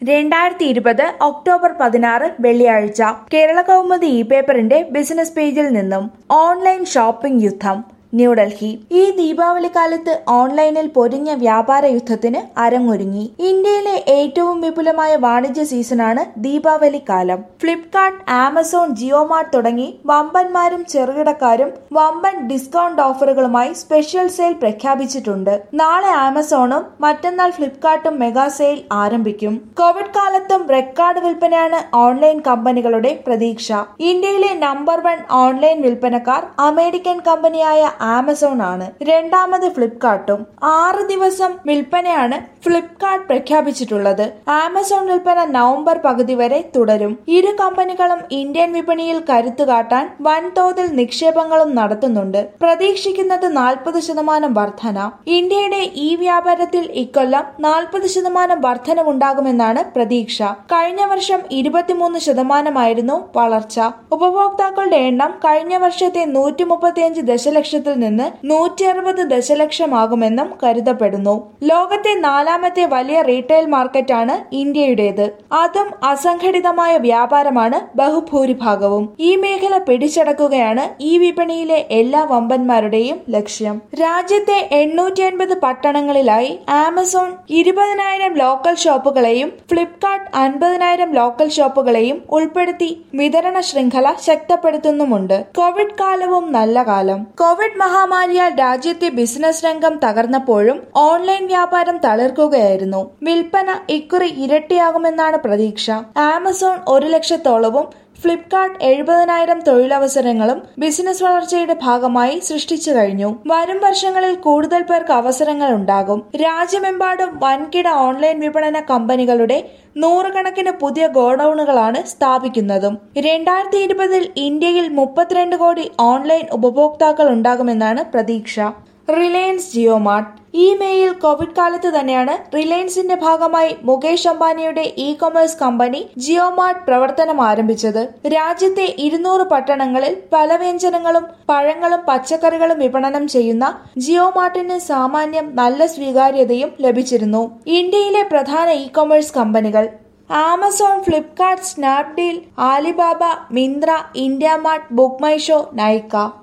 രണ്ടായിരത്തി ഇരുപത് ഒക്ടോബർ പതിനാറ് വെള്ളിയാഴ്ച കേരള കൗമുദി ഇ പേപ്പറിന്റെ ബിസിനസ് പേജിൽ നിന്നും ഓൺലൈൻ ഷോപ്പിംഗ് യുദ്ധം ന്യൂഡൽഹി ഈ ദീപാവലി കാലത്ത് ഓൺലൈനിൽ പൊരിഞ്ഞ വ്യാപാര യുദ്ധത്തിന് അരങ്ങൊരുങ്ങി ഇന്ത്യയിലെ ഏറ്റവും വിപുലമായ വാണിജ്യ സീസണാണ് ദീപാവലി കാലം ഫ്ലിപ്കാർട്ട് ആമസോൺ ജിയോമാർട്ട് തുടങ്ങി വമ്പന്മാരും ചെറുകിടക്കാരും വമ്പൻ ഡിസ്കൗണ്ട് ഓഫറുകളുമായി സ്പെഷ്യൽ സെയിൽ പ്രഖ്യാപിച്ചിട്ടുണ്ട് നാളെ ആമസോണും മറ്റന്നാൾ ഫ്ലിപ്കാർട്ടും മെഗാ സെയിൽ ആരംഭിക്കും കോവിഡ് കാലത്തും റെക്കോർഡ് വിൽപ്പനയാണ് ഓൺലൈൻ കമ്പനികളുടെ പ്രതീക്ഷ ഇന്ത്യയിലെ നമ്പർ വൺ ഓൺലൈൻ വിൽപ്പനക്കാർ അമേരിക്കൻ കമ്പനിയായ ആമസോൺ ആണ് രണ്ടാമത് ഫ്ലിപ്കാർട്ടും ആറ് ദിവസം വിൽപ്പനയാണ് ഫ്ലിപ്കാർട്ട് പ്രഖ്യാപിച്ചിട്ടുള്ളത് ആമസോൺ വിൽപ്പന നവംബർ പകുതി വരെ തുടരും ഇരു കമ്പനികളും ഇന്ത്യൻ വിപണിയിൽ കരുത്തു കാട്ടാൻ വൻതോതിൽ നിക്ഷേപങ്ങളും നടത്തുന്നുണ്ട് പ്രതീക്ഷിക്കുന്നത് നാൽപ്പത് ശതമാനം വർധന ഇന്ത്യയുടെ ഈ വ്യാപാരത്തിൽ ഇക്കൊല്ലം നാൽപ്പത് ശതമാനം വർധനവുണ്ടാകുമെന്നാണ് പ്രതീക്ഷ കഴിഞ്ഞ വർഷം ഇരുപത്തിമൂന്ന് ശതമാനമായിരുന്നു വളർച്ച ഉപഭോക്താക്കളുടെ എണ്ണം കഴിഞ്ഞ വർഷത്തെ നൂറ്റി മുപ്പത്തിയഞ്ച് ദശലക്ഷത്തിൽ നിന്ന് നൂറ്റി അറുപത് ദശലക്ഷമാകുമെന്നും കരുതപ്പെടുന്നു ലോകത്തെ നാലാമത്തെ വലിയ റീറ്റെയിൽ മാർക്കറ്റാണ് ഇന്ത്യയുടേത് അതും അസംഘടിതമായ വ്യാപാരമാണ് ബഹുഭൂരിഭാഗവും ഈ മേഖല പിടിച്ചടക്കുകയാണ് ഈ വിപണിയിലെ എല്ലാ വമ്പന്മാരുടെയും ലക്ഷ്യം രാജ്യത്തെ എണ്ണൂറ്റി അൻപത് പട്ടണങ്ങളിലായി ആമസോൺ ഇരുപതിനായിരം ലോക്കൽ ഷോപ്പുകളെയും ഫ്ലിപ്കാർട്ട് അൻപതിനായിരം ലോക്കൽ ഷോപ്പുകളെയും ഉൾപ്പെടുത്തി വിതരണ ശൃംഖല ശക്തപ്പെടുത്തുന്നുമുണ്ട് കോവിഡ് കാലവും നല്ല കാലം കോവിഡ് മഹാമാരിയാൽ രാജ്യത്തെ ബിസിനസ് രംഗം തകർന്നപ്പോഴും ഓൺലൈൻ വ്യാപാരം തളിർക്കുകയായിരുന്നു വിൽപ്പന ഇക്കുറി ഇരട്ടിയാകുമെന്നാണ് പ്രതീക്ഷ ആമസോൺ ഒരു ലക്ഷത്തോളവും ഫ്ലിപ്കാർട്ട് എഴുപതിനായിരം തൊഴിലവസരങ്ങളും ബിസിനസ് വളർച്ചയുടെ ഭാഗമായി സൃഷ്ടിച്ചു കഴിഞ്ഞു വരും വർഷങ്ങളിൽ കൂടുതൽ പേർക്ക് അവസരങ്ങൾ ഉണ്ടാകും രാജ്യമെമ്പാടും വൻകിട ഓൺലൈൻ വിപണന കമ്പനികളുടെ നൂറുകണക്കിന് പുതിയ ഗോഡൌണുകളാണ് സ്ഥാപിക്കുന്നതും രണ്ടായിരത്തി ഇരുപതിൽ ഇന്ത്യയിൽ മുപ്പത്തിരണ്ട് കോടി ഓൺലൈൻ ഉപഭോക്താക്കൾ ഉണ്ടാകുമെന്നാണ് പ്രതീക്ഷ റിലയൻസ് ജിയോമാർട്ട് ഈ മേയിൽ കോവിഡ് കാലത്ത് തന്നെയാണ് റിലയൻസിന്റെ ഭാഗമായി മുകേഷ് അംബാനിയുടെ ഇ കൊമേഴ്സ് കമ്പനി ജിയോമാർട്ട് പ്രവർത്തനം ആരംഭിച്ചത് രാജ്യത്തെ ഇരുന്നൂറ് പട്ടണങ്ങളിൽ പലവ്യഞ്ജനങ്ങളും പഴങ്ങളും പച്ചക്കറികളും വിപണനം ചെയ്യുന്ന ജിയോമാർട്ടിന് സാമാന്യം നല്ല സ്വീകാര്യതയും ലഭിച്ചിരുന്നു ഇന്ത്യയിലെ പ്രധാന ഇ കൊമേഴ്സ് കമ്പനികൾ Amazon Flipkart Snapdeal Alibaba Myntra India mart book my show Nykaa